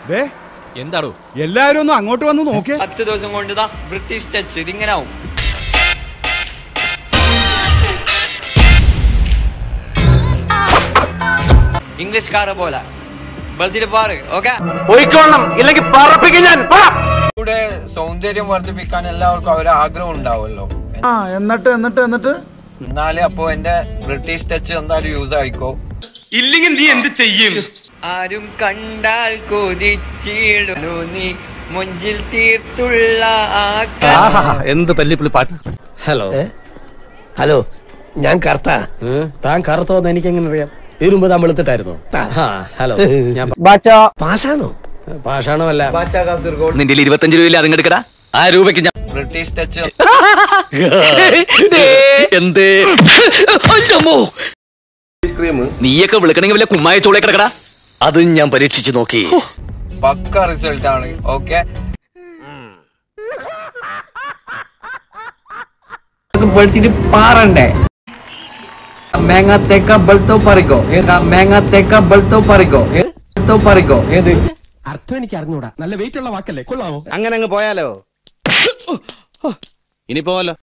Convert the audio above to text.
ദേ എന്താടോ എല്ലാരും ഒന്ന് അങ്ങോട്ട് വന്ന് നോക്കേ പത്ത് ദിവസം കൊണ്ട് ദാ ബ്രിട്ടീഷ് ടച്ച് ഇതിങ്ങനെ ആവും ഇംഗ്ലീഷ്കാരെ പോലെ ബർത്തിട്ട് പാറ് ഓക്കെ പോയിക്കോളണം ഇല്ലെങ്കിൽ പറപ്പിക്കും ഞാൻ ഇവിടെ സൗന്ദര്യം വർദ്ധിപ്പിക്കാൻ എല്ലാവർക്കും ഒരു ആഗ്രഹം ഉണ്ടാവുമല്ലോ ആ എന്നിട്ട് എന്നിട്ട് എന്നിട്ട് എന്നാല് അപ്പൊ എന്റെ ബ്രിട്ടീഷ് ടച്ച് എന്തായാലും യൂസ് ആയിക്കോ ഇല്ലെങ്കിൽ നീ എന്ത് ചെയ്യും ആരും കണ്ടാൽ കൊതിച്ചിടുന്നു നീ മുഞ്ചിൽ തീർത്തുള്ള ആ ക- എന്ത് തല്ലിപ്പുള്ളി പാട്ട് ഹലോ ഹലോ ഞാൻ കർത്ത താൻ കറുത്തോന്ന് എനിക്ക് എങ്ങനെ അറിയാം ഇതിനു മുമ്പ് താൻ വെളുത്തിട്ടായിരുന്നു ആ ഹലോ ഞാൻ പാസ്സാണോ പാഷാണമല്ല ബാച്ച കാസർഗോഡ് നിന്റെ ഇരുപത്തഞ്ച് രൂപയില്ല അതിങ്ങെടുക്കടാ ആ രൂപയ്ക്ക് ഞാൻ ബ്രിട്ടീഷ് ടച്ച് എന്തേ അയ്യമ്മോ. നീയൊക്കെ വിളിക്കണമെങ്കിൽ വല്ല കുമ്മായ ചോളെ കിടക്കടാ അത് ഞാൻ പരീക്ഷിച്ചു നോക്കി പക്ക റിസൾട്ട് ആണ് ഓക്കെ ബൾത്തിട്ട് പാറണ്ടേ മേങ്ങ തേക്ക ബൾത്തോ പറിക്കോ മേങ്ങ തേക്ക ബൾത്തോ പറിക്കോ ബൾത്തോ പറിക്കോ ഏത് അർത്ഥം എനിക്ക് അറിഞ്ഞൂടാ നല്ല വെയിറ്റ് ഉള്ള വാക്കല്ലേ കൊള്ളാമോ അങ്ങനെ അങ്ങ് പോയാലോ ഇനി പോവല്ലോ